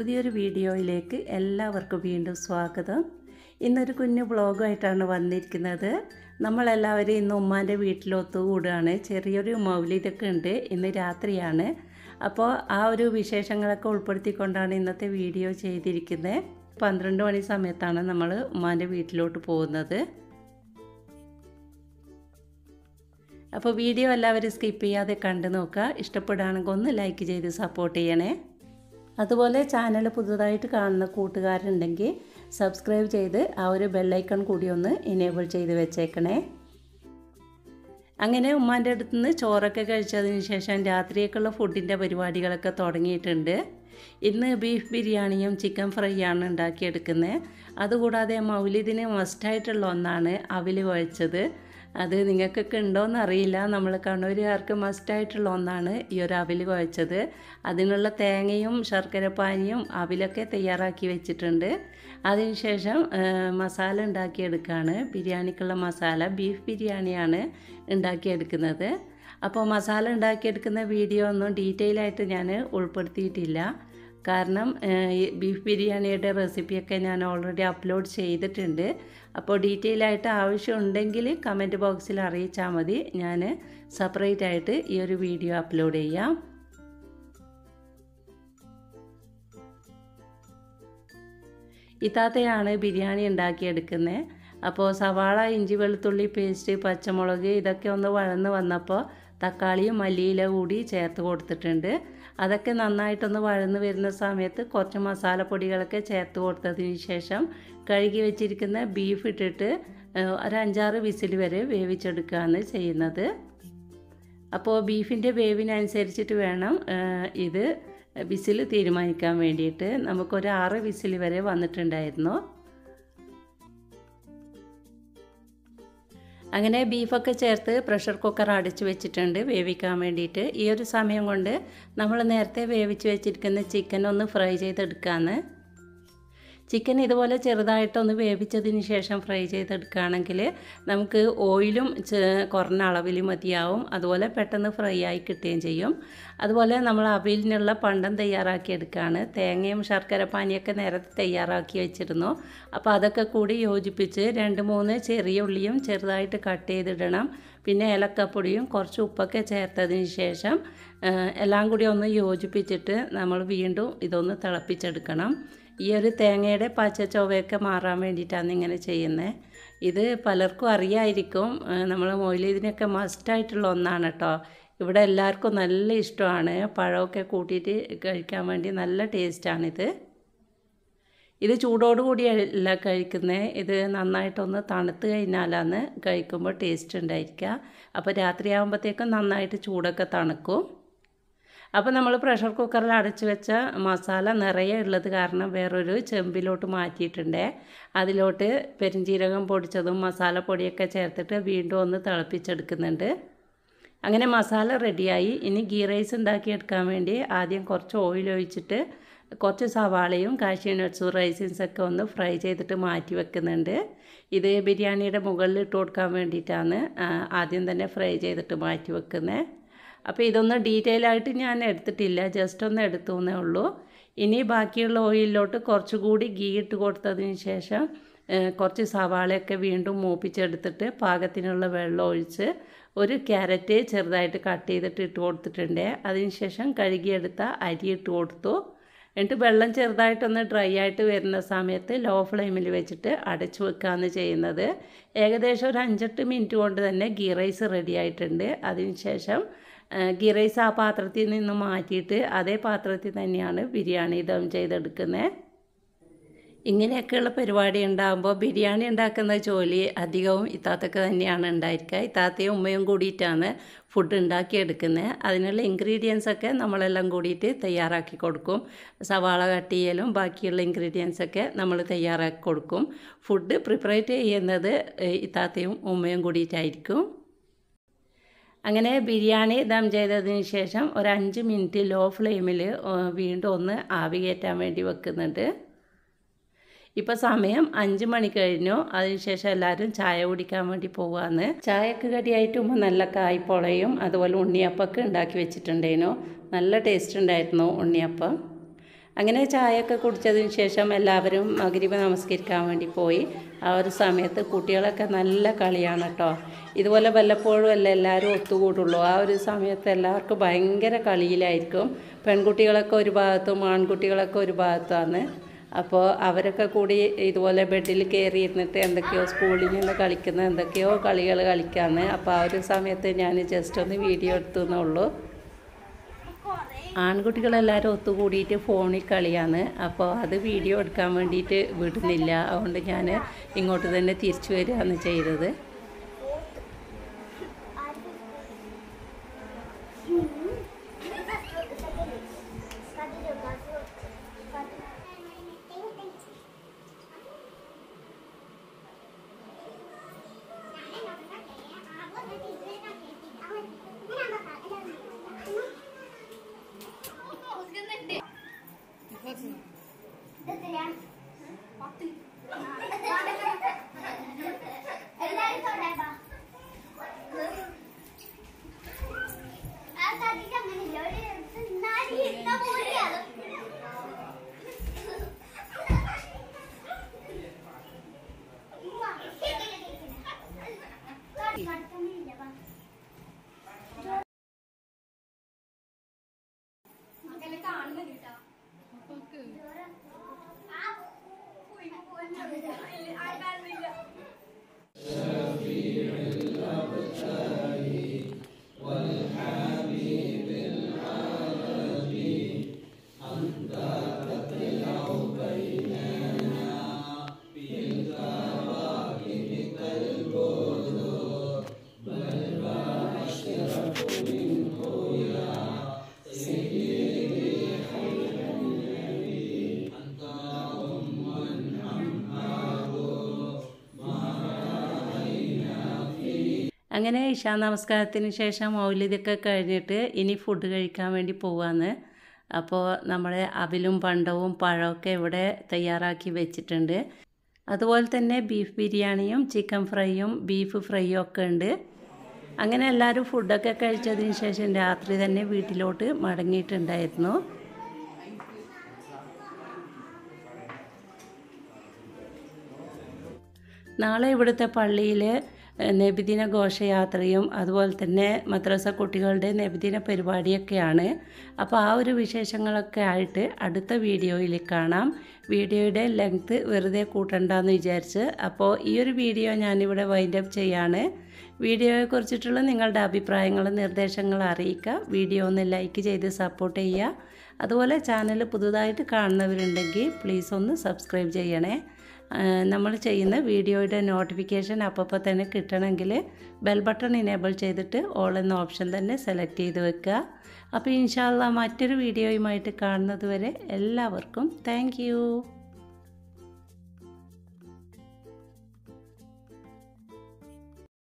പുതിയൊരു വീഡിയോയിലേക്ക് എല്ലാവർക്കും വീണ്ടും സ്വാഗതം ഇന്നൊരു കുഞ്ഞു വ്ളോഗുമായിട്ടാണ് വന്നിരിക്കുന്നത് നമ്മളെല്ലാവരും ഇന്ന് ഉമ്മാൻ്റെ വീട്ടിലൊത്തുകൂടുകയാണ് ചെറിയൊരു മൗലിതൊക്കെ ഉണ്ട് ഇന്ന് രാത്രിയാണ് അപ്പോൾ ആ ഒരു വിശേഷങ്ങളൊക്കെ ഉൾപ്പെടുത്തിക്കൊണ്ടാണ് ഇന്നത്തെ വീഡിയോ ചെയ്തിരിക്കുന്നത് പന്ത്രണ്ട് മണി സമയത്താണ് നമ്മൾ ഉമ്മാൻ്റെ വീട്ടിലോട്ട് പോകുന്നത് അപ്പോൾ വീഡിയോ എല്ലാവരും സ്കിപ്പ് ചെയ്യാതെ കണ്ടു നോക്കുക ഇഷ്ടപ്പെടുകയാണെങ്കിൽ ഒന്ന് ലൈക്ക് ചെയ്ത് സപ്പോർട്ട് ചെയ്യണേ അതുപോലെ ചാനൽ പുതുതായിട്ട് കാണുന്ന കൂട്ടുകാരുണ്ടെങ്കിൽ സബ്സ്ക്രൈബ് ചെയ്ത് ആ ഒരു ബെല്ലൈക്കൺ കൂടി ഒന്ന് എനേബിൾ ചെയ്ത് വെച്ചേക്കണേ അങ്ങനെ ഉമ്മാൻ്റെ അടുത്ത് നിന്ന് ചോറൊക്കെ കഴിച്ചതിന് ശേഷം രാത്രിയൊക്കെയുള്ള ഫുഡിൻ്റെ പരിപാടികളൊക്കെ തുടങ്ങിയിട്ടുണ്ട് ഇന്ന് ബീഫ് ബിരിയാണിയും ചിക്കൻ ഫ്രൈ ആണ് ഉണ്ടാക്കിയെടുക്കുന്നത് അതുകൂടാതെ മൗലിദിന് മസ്റ്റായിട്ടുള്ള ഒന്നാണ് അവിൽ കുഴച്ചത് അത് നിങ്ങൾക്കൊക്കെ ഉണ്ടോയെന്ന് അറിയില്ല നമ്മൾ കണ്ണൂരുകാർക്ക് മസ്റ്റായിട്ടുള്ള ഒന്നാണ് ഈ ഒരു അവിൽ കുഴച്ചത് അതിനുള്ള തേങ്ങയും ശർക്കരപ്പാനിയും അവിലൊക്കെ തയ്യാറാക്കി വെച്ചിട്ടുണ്ട് അതിനുശേഷം മസാല ഉണ്ടാക്കിയെടുക്കുകയാണ് ബിരിയാണിക്കുള്ള മസാല ബീഫ് ബിരിയാണിയാണ് ഉണ്ടാക്കിയെടുക്കുന്നത് അപ്പോൾ മസാല ഉണ്ടാക്കിയെടുക്കുന്ന വീഡിയോ ഒന്നും ഡീറ്റെയിൽ ആയിട്ട് ഞാൻ ഉൾപ്പെടുത്തിയിട്ടില്ല കാരണം ബീഫ് ബിരിയാണിയുടെ റെസിപ്പിയൊക്കെ ഞാൻ ഓൾറെഡി അപ്ലോഡ് ചെയ്തിട്ടുണ്ട് അപ്പോൾ ഡീറ്റെയിൽ ആയിട്ട് ആവശ്യമുണ്ടെങ്കിൽ കമൻറ്റ് ബോക്സിൽ അറിയിച്ചാൽ മതി ഞാൻ സെപ്പറേറ്റ് ആയിട്ട് ഈ ഒരു വീഡിയോ അപ്ലോഡ് ചെയ്യാം ഇത്താത്തയാണ് ബിരിയാണി ഉണ്ടാക്കിയെടുക്കുന്നത് അപ്പോൾ സവാള ഇഞ്ചി വെളുത്തുള്ളി പേസ്റ്റ് പച്ചമുളക് ഇതൊക്കെ ഒന്ന് വഴന്ന് വന്നപ്പോൾ തക്കാളിയും മല്ലിയില കൂടി ചേർത്ത് കൊടുത്തിട്ടുണ്ട് അതൊക്കെ നന്നായിട്ടൊന്ന് വഴന്ന് വരുന്ന സമയത്ത് കുറച്ച് മസാലപ്പൊടികളൊക്കെ ചേർത്ത് കൊടുത്തതിന് ശേഷം കഴുകി വെച്ചിരിക്കുന്ന ബീഫ് ഇട്ടിട്ട് ഒരു അഞ്ചാറ് വിസിൽ വരെ വേവിച്ചെടുക്കുകയാണ് ചെയ്യുന്നത് അപ്പോൾ ബീഫിൻ്റെ വേവിനനുസരിച്ചിട്ട് വേണം ഇത് വിസിൽ തീരുമാനിക്കാൻ വേണ്ടിയിട്ട് നമുക്കൊരു ആറ് വിസിൽ വരെ വന്നിട്ടുണ്ടായിരുന്നു അങ്ങനെ ബീഫൊക്കെ ചേർത്ത് പ്രഷർ കുക്കർ അടച്ച് വെച്ചിട്ടുണ്ട് വേവിക്കാൻ വേണ്ടിയിട്ട് ഈ ഒരു സമയം കൊണ്ട് നമ്മൾ നേരത്തെ വേവിച്ച് വെച്ചിരിക്കുന്ന ചിക്കൻ ഒന്ന് ഫ്രൈ ചെയ്തെടുക്കാമെന്ന് ചിക്കൻ ഇതുപോലെ ചെറുതായിട്ടൊന്ന് വേവിച്ചതിന് ശേഷം ഫ്രൈ ചെയ്തെടുക്കുകയാണെങ്കിൽ നമുക്ക് ഓയിലും കുറഞ്ഞ അളവിൽ മതിയാവും അതുപോലെ പെട്ടെന്ന് ഫ്രൈ ആയി കിട്ടുകയും ചെയ്യും അതുപോലെ നമ്മൾ അവിലിനുള്ള പണ്ടം തയ്യാറാക്കി എടുക്കുകയാണ് തേങ്ങയും ശർക്കര പാനിയൊക്കെ നേരത്തെ തയ്യാറാക്കി വെച്ചിരുന്നു അപ്പോൾ അതൊക്കെ കൂടി യോജിപ്പിച്ച് രണ്ട് മൂന്ന് ചെറിയ ഉള്ളിയും ചെറുതായിട്ട് കട്ട് ചെയ്തിടണം പിന്നെ ഏലക്കപ്പൊടിയും കുറച്ച് ഉപ്പൊക്കെ ചേർത്തതിന് ശേഷം എല്ലാം കൂടി ഒന്ന് യോജിപ്പിച്ചിട്ട് നമ്മൾ വീണ്ടും ഇതൊന്ന് തിളപ്പിച്ചെടുക്കണം ഈ ഒരു തേങ്ങയുടെ പച്ച ചൊവ്വയൊക്കെ മാറാൻ വേണ്ടിയിട്ടാണ് ഇങ്ങനെ ചെയ്യുന്നത് ഇത് പലർക്കും അറിയായിരിക്കും നമ്മൾ മൊയിലിതിനൊക്കെ മസ്റ്റായിട്ടുള്ള ഒന്നാണ് കേട്ടോ ഇവിടെ എല്ലാവർക്കും നല്ല ഇഷ്ടമാണ് പഴമൊക്കെ കൂട്ടിയിട്ട് കഴിക്കാൻ വേണ്ടി നല്ല ടേസ്റ്റാണിത് ഇത് ചൂടോടുകൂടിയല്ല കഴിക്കുന്നത് ഇത് നന്നായിട്ടൊന്ന് തണുത്ത് കഴിഞ്ഞാലാണ് കഴിക്കുമ്പോൾ ടേസ്റ്റ് ഉണ്ടായിരിക്കുക അപ്പോൾ രാത്രിയാകുമ്പോഴത്തേക്കും നന്നായിട്ട് ചൂടൊക്കെ തണുക്കും അപ്പോൾ നമ്മൾ പ്രഷർ കുക്കറിൽ അടച്ചു വെച്ച മസാല നിറയെ ഉള്ളത് കാരണം വേറൊരു ചെമ്പിലോട്ട് മാറ്റിയിട്ടുണ്ട് അതിലോട്ട് പെരിഞ്ചീരകം പൊടിച്ചതും മസാലപ്പൊടിയൊക്കെ ചേർത്തിട്ട് വീണ്ടും ഒന്ന് തിളപ്പിച്ചെടുക്കുന്നുണ്ട് അങ്ങനെ മസാല റെഡിയായി ഇനി ഗീ റൈസ് ഉണ്ടാക്കിയെടുക്കാൻ വേണ്ടി ആദ്യം കുറച്ച് ഓയിൽ ഒഴിച്ചിട്ട് കുറച്ച് സവാളയും കാഷ്യൂ നട്ട്സും റൈസിൻസൊക്കെ ഒന്ന് ഫ്രൈ ചെയ്തിട്ട് മാറ്റി വെക്കുന്നുണ്ട് ഇത് ബിരിയാണിയുടെ മുകളിൽ ഇട്ട് കൊടുക്കാൻ വേണ്ടിയിട്ടാണ് ആദ്യം തന്നെ ഫ്രൈ ചെയ്തിട്ട് മാറ്റി വെക്കുന്നത് അപ്പോൾ ഇതൊന്നും ഡീറ്റെയിൽ ആയിട്ട് ഞാൻ എടുത്തിട്ടില്ല ജസ്റ്റ് ഒന്ന് എടുത്തു എന്നേ ഉള്ളൂ ഇനി ബാക്കിയുള്ള ഓയിലിലോട്ട് കുറച്ചുകൂടി ഗീ ഇട്ട് കൊടുത്തതിന് ശേഷം കുറച്ച് സവാളയൊക്കെ വീണ്ടും മൂപ്പിച്ചെടുത്തിട്ട് പാകത്തിനുള്ള വെള്ളം ഒഴിച്ച് ഒരു ക്യാരറ്റ് ചെറുതായിട്ട് കട്ട് ചെയ്തിട്ട് ഇട്ട് കൊടുത്തിട്ടുണ്ട് അതിനുശേഷം കഴുകിയെടുത്ത അരി ഇട്ട് കൊടുത്തു എന്നിട്ട് വെള്ളം ചെറുതായിട്ടൊന്ന് ഡ്രൈ ആയിട്ട് വരുന്ന സമയത്ത് ലോ ഫ്ലെയിമിൽ വെച്ചിട്ട് അടച്ചു വെക്കുകയാണ് ചെയ്യുന്നത് ഏകദേശം ഒരു അഞ്ചെട്ട് മിനിറ്റ് കൊണ്ട് തന്നെ ഗീ റൈസ് റെഡി ആയിട്ടുണ്ട് അതിനുശേഷം ഗീ റൈസ് ആ പാത്രത്തിൽ നിന്ന് മാറ്റിയിട്ട് അതേ പാത്രത്തിൽ തന്നെയാണ് ബിരിയാണി ദം ചെയ്തെടുക്കുന്നത് ഇങ്ങനെയൊക്കെയുള്ള പരിപാടി ഉണ്ടാകുമ്പോൾ ബിരിയാണി ഉണ്ടാക്കുന്ന ജോലി അധികവും ഇത്താത്തൊക്കെ തന്നെയാണ് ഉണ്ടായിരിക്കുക ഇത്താത്തയും ഉമ്മയും കൂടിയിട്ടാണ് ഫുഡ് ഉണ്ടാക്കിയെടുക്കുന്നത് അതിനുള്ള ഇൻഗ്രീഡിയൻസ് ഒക്കെ നമ്മളെല്ലാം കൂടിയിട്ട് തയ്യാറാക്കി കൊടുക്കും സവാള കട്ട് ചെയ്യലും ബാക്കിയുള്ള ഇൻഗ്രീഡിയൻസ് ഒക്കെ നമ്മൾ തയ്യാറാക്കി കൊടുക്കും ഫുഡ് പ്രിപ്പറേറ്റ് ചെയ്യുന്നത് ഇത്താത്തയും ഉമ്മയും കൂടിയിട്ടായിരിക്കും അങ്ങനെ ബിരിയാണി ദം ചെയ്തതിന് ശേഷം ഒരു അഞ്ച് മിനിറ്റ് ലോ ഫ്ലെയിമിൽ വീണ്ടും ഒന്ന് ആവി കയറ്റാൻ വേണ്ടി വെക്കുന്നുണ്ട് ഇപ്പോൾ സമയം അഞ്ച് മണി കഴിഞ്ഞു അതിനുശേഷം എല്ലാവരും ചായ കുടിക്കാൻ വേണ്ടി പോവാന്ന് ചായക്ക് കടിയായിട്ടും നല്ല കായ്പൊളയും അതുപോലെ ഉണ്ണിയപ്പമൊക്കെ ഉണ്ടാക്കി വെച്ചിട്ടുണ്ടേനു നല്ല ടേസ്റ്റ് ഉണ്ടായിരുന്നു ഉണ്ണിയപ്പം അങ്ങനെ ചായയൊക്കെ കുടിച്ചതിന് ശേഷം എല്ലാവരും മകരിമ നമസ്കരിക്കാൻ വേണ്ടി പോയി ആ ഒരു സമയത്ത് കുട്ടികളൊക്കെ നല്ല കളിയാണ് കേട്ടോ ഇതുപോലെ വല്ലപ്പോഴും അല്ല എല്ലാവരും ഒത്തുകൂടുള്ളൂ ആ ഒരു സമയത്ത് എല്ലാവർക്കും ഭയങ്കര കളിയിലായിരിക്കും പെൺകുട്ടികളൊക്കെ ഒരു ഭാഗത്തും ആൺകുട്ടികളൊക്കെ ഒരു ഭാഗത്താണ് അപ്പോൾ അവരൊക്കെ കൂടി ഇതുപോലെ ബെഡിൽ കയറി ഇരുന്നിട്ട് എന്തൊക്കെയോ സ്കൂളിൽ നിന്ന് കളിക്കുന്ന എന്തൊക്കെയോ കളികൾ കളിക്കാന്ന് അപ്പോൾ ആ ഒരു സമയത്ത് ഞാൻ ജസ്റ്റ് ഒന്ന് വീഡിയോ എടുത്തു എന്നുള്ളൂ ആൺകുട്ടികളെല്ലാവരും ഒത്തുകൂടിയിട്ട് ഫോണിൽ കളിയാണ് അപ്പോൾ അത് വീഡിയോ എടുക്കാൻ വേണ്ടിയിട്ട് വിടുന്നില്ല അതുകൊണ്ട് ഞാൻ ഇങ്ങോട്ട് തന്നെ തിരിച്ചു വരികയാണ് ചെയ്തത് എല്ലാരും തൊടാ ആ കഥയ്ക്ക് അങ്ങനെയില്ല ഒരു നാടി ഇട്ട പോലെയാണ് മക്കളെ കാണുന്ന കിട്ടാ ആൾക്കാരുന്നില്ല അങ്ങനെ ഇഷാ നമസ്കാരത്തിന് ശേഷം മൗലിതൊക്കെ കഴിഞ്ഞിട്ട് ഇനി ഫുഡ് കഴിക്കാൻ വേണ്ടി പോവാന്ന് അപ്പോൾ നമ്മുടെ അവിലും പണ്ടവും പഴമൊക്കെ ഇവിടെ തയ്യാറാക്കി വെച്ചിട്ടുണ്ട് അതുപോലെ തന്നെ ബീഫ് ബിരിയാണിയും ചിക്കൻ ഫ്രൈയും ബീഫ് ഫ്രൈയും ഒക്കെ ഉണ്ട് അങ്ങനെ എല്ലാവരും ഫുഡൊക്കെ കഴിച്ചതിന് ശേഷം രാത്രി തന്നെ വീട്ടിലോട്ട് മടങ്ങിയിട്ടുണ്ടായിരുന്നു നാളെ ഇവിടുത്തെ പള്ളിയിൽ നബിദിന ഘോഷയാത്രയും അതുപോലെ തന്നെ മദ്രസ കുട്ടികളുടെ നബിദിന പരിപാടിയൊക്കെയാണ് അപ്പോൾ ആ ഒരു വിശേഷങ്ങളൊക്കെ ആയിട്ട് അടുത്ത വീഡിയോയിൽ കാണാം വീഡിയോയുടെ ലെങ്ത്ത് വെറുതെ കൂട്ടണ്ടെന്ന് വിചാരിച്ച് അപ്പോൾ ഈ ഒരു വീഡിയോ ഞാനിവിടെ വൈൻഡ് അപ്പ് ചെയ്യാണ് വീഡിയോയെക്കുറിച്ചിട്ടുള്ള നിങ്ങളുടെ അഭിപ്രായങ്ങളും നിർദ്ദേശങ്ങളും അറിയിക്കുക വീഡിയോ ഒന്ന് ലൈക്ക് ചെയ്ത് സപ്പോർട്ട് ചെയ്യുക അതുപോലെ ചാനൽ പുതുതായിട്ട് കാണുന്നവരുണ്ടെങ്കിൽ പ്ലീസ് ഒന്ന് സബ്സ്ക്രൈബ് ചെയ്യണേ നമ്മൾ ചെയ്യുന്ന വീഡിയോയുടെ നോട്ടിഫിക്കേഷൻ അപ്പോൾ തന്നെ കിട്ടണമെങ്കിൽ ബെൽ ബട്ടൺ ഇനേബിൾ ചെയ്തിട്ട് ഓൾ എന്ന ഓപ്ഷൻ തന്നെ സെലക്ട് ചെയ്ത് വെക്കുക അപ്പോൾ ഇൻഷാല്ല മറ്റൊരു വീഡിയോയുമായിട്ട് കാണുന്നത് വരെ എല്ലാവർക്കും താങ്ക്